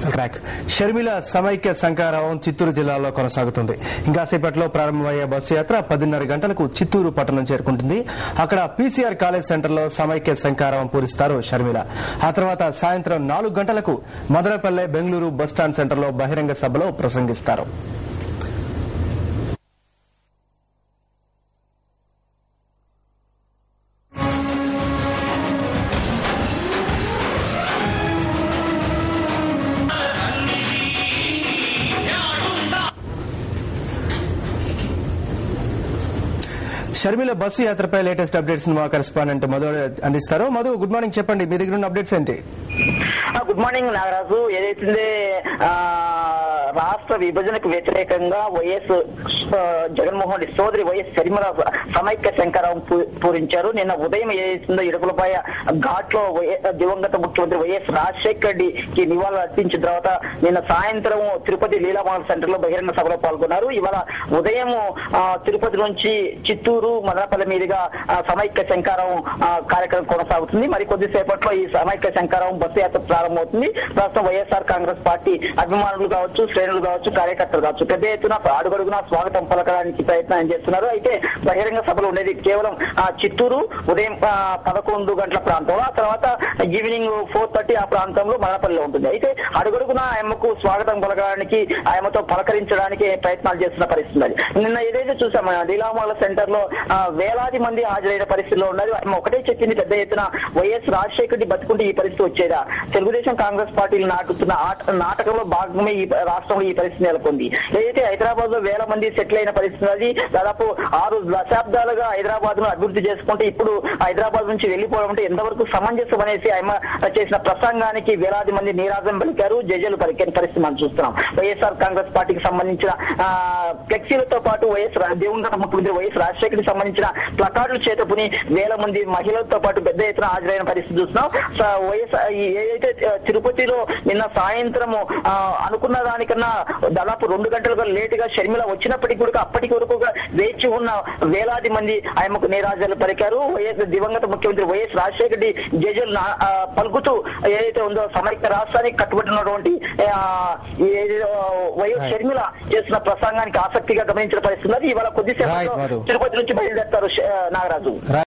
Track Sharmila సమైక్య శంకారావం చిత్తూరు జిల్లాలో కొనసాగుతుంది ఇంకా సేపట్లో ప్రారంభమయ్యే బస్సు యాత్ర పదిన్నర గంటలకు చిత్తూరు పట్టణం చేరుకుంటుంది అక్కడ పీసీఆర్ కాలేజ్ సెంటర్లో సమైక్య శంకారావం పూరిస్తారు షర్మిల ఆ తర్వాత సాయంత్రం నాలుగు గంటలకు మదనపల్లె బెంగళూరు బస్టాండ్ సెంటర్లో బహిరంగ సభలో ప్రసంగిస్తారు షర్మిల బస్సు యాత్రపై లేటెస్ట్ అప్డేట్స్ మా కరెస్పాండెంట్ మధు అందిస్తారు మధు గుడ్ మార్నింగ్ చెప్పండి మీ దగ్గర ఉన్న అప్డేట్స్ ఏంటి ఆ, గుడ్ మార్నింగ్ నాగరాజు ఏదైతే ఆ, రాష్ట్ర విభజనకు వ్యతిరేకంగా వైఎస్ ఆ, జగన్మోహన్ రెడ్డి సోదరి వైఎస్ షర్మిల సమైక్య శంకరావం పూ- పూరించారు నిన్న ఉదయం ఏదైతుందో ఇడుపులపాయ ఘాట్ లో దివంగత ముఖ్యమంత్రి వైఎస్ రాజశేఖర రెడ్డికి నివాళులు అర్పించిన తర్వాత నిన్న సాయంత్రం తిరుపతి లీలామహల్ సెంటర్ లో బహిరంగ సభలో పాల్గొన్నారు ఇవాళ ఉదయం ఆ, తిరుపతి నుంచి చిత్తూరు మదనపల్లి మీదుగా ఆ, సమైక్య శంకారం ఆ, కార్యక్రమం కొనసాగుతుంది మరి కొద్దిసేపట్లో ఈ సమైక్య శంకారం బస్సు యాత్ర ప్రారంభమవుతుంది ప్రస్తుతం వైఎస్ఆర్ కాంగ్రెస్ పార్టీ అభిమానులు కావచ్చు శ్రేణులు కావచ్చు కార్యకర్తలు కావచ్చు పెద్ద ఎత్తున అడుగడుగునా స్వాగతం పలకడానికి ప్రయత్నం చేస్తున్నారు అయితే బహిరంగ సభలు ఉండేది కేవలం ఆ, చిత్తూరు ఉదయం ఆ, పదకొండు గంటల ప్రాంతంలో ఆ తర్వాత ఈవినింగ్ ఫోర్ థర్టీ ఆ ప్రాంతంలో మదనపల్లిలో ఉంటుంది అయితే అడుగడుగున ఆయమ్మకు స్వాగతం పలకడానికి ఆయమ్మతో పలకరించడానికి ప్రయత్నాలు చేస్తున్న పరిస్థితి ఉన్నది నిన్న ఏదైతే చూసాం మన లీలామాల సెంటర్ లో ఆ, వేలాది మంది హాజరైన పరిస్థితిలో ఉన్నది ఆమె ఒకటే చెప్పింది పెద్ద ఎత్తున వైఎస్ రాజశేఖర రెడ్డి బతుకుంటే ఈ పరిస్థితి వచ్చేదా తెలుగుదేశం కాంగ్రెస్ పార్టీలు నాటుతున్న ఆట- నాటకంలో భాగమే ఈ రాష్ట్రంలో ఈ పరిస్థితి నెలకొంది ఏదైతే హైదరాబాద్ లో వేల మంది సెటిల్ అయిన పరిస్థితి ఉన్నది దాదాపు ఆరు దశాబ్దాలుగా హైదరాబాద్ ను అభివృద్ధి చేసుకుంటే ఇప్పుడు హైదరాబాద్ నుంచి వెళ్లిపోవడం అంటే ఎంతవరకు సమంజసం అనేసి ఆయన చేసిన ప్రసంగానికి వేలాది మంది నీరాజం పలికారు జజలు పలికిన పరిస్థితి మనం చూస్తున్నాం వైఎస్ఆర్ కాంగ్రెస్ పార్టీకి సంబంధించిన ఆ, ఫ్లెక్సీలతో పాటు వైఎస్ రా- దివంగత ముఖ్యమంత్రి వైఎస్ రాజశేఖర్కి సంబంధించిన ప్లకార్డులు చేతపుని వేల మంది మహిళలతో పాటు పెద్ద ఎత్తున హాజరైన పరిస్థితి చూస్తున్నాం స- వైఎస్ ఈ ఏదైతే ఆ, తిరుపతిలో నిన్న సాయంత్రం ఆ, అనుకున్న దానికన్నా దాదాపు రెండు గంటలుగా లేట్ గా షర్మిల వచ్చినప్పటికీ కూడా అప్పటికి వరకు కూడా వేచి ఉన్న వేలాది మంది ఆయనకు నీరాజాలు పలికారు వైఎస్ దివంగత ముఖ్యమంత్రి వైఎస్ రాజశేఖర రెడ్డి జజలు నా- ఆ, పలుకుతూ ఏదైతే ఉందో సమైక్య రాష్ట్రానికి కట్టుబడినటువంటి ఆ, ఏదో వైఎస్ షర్మిల చేసిన ప్రసంగానికి ఆసక్తిగా గమనించిన పరిస్థితి ఉన్నది. ఇవాళ కొద్దిసేపట్లో Right, మధు. తిరుపతి నుంచి బయలుదేరుతారు ష- నాగరాజు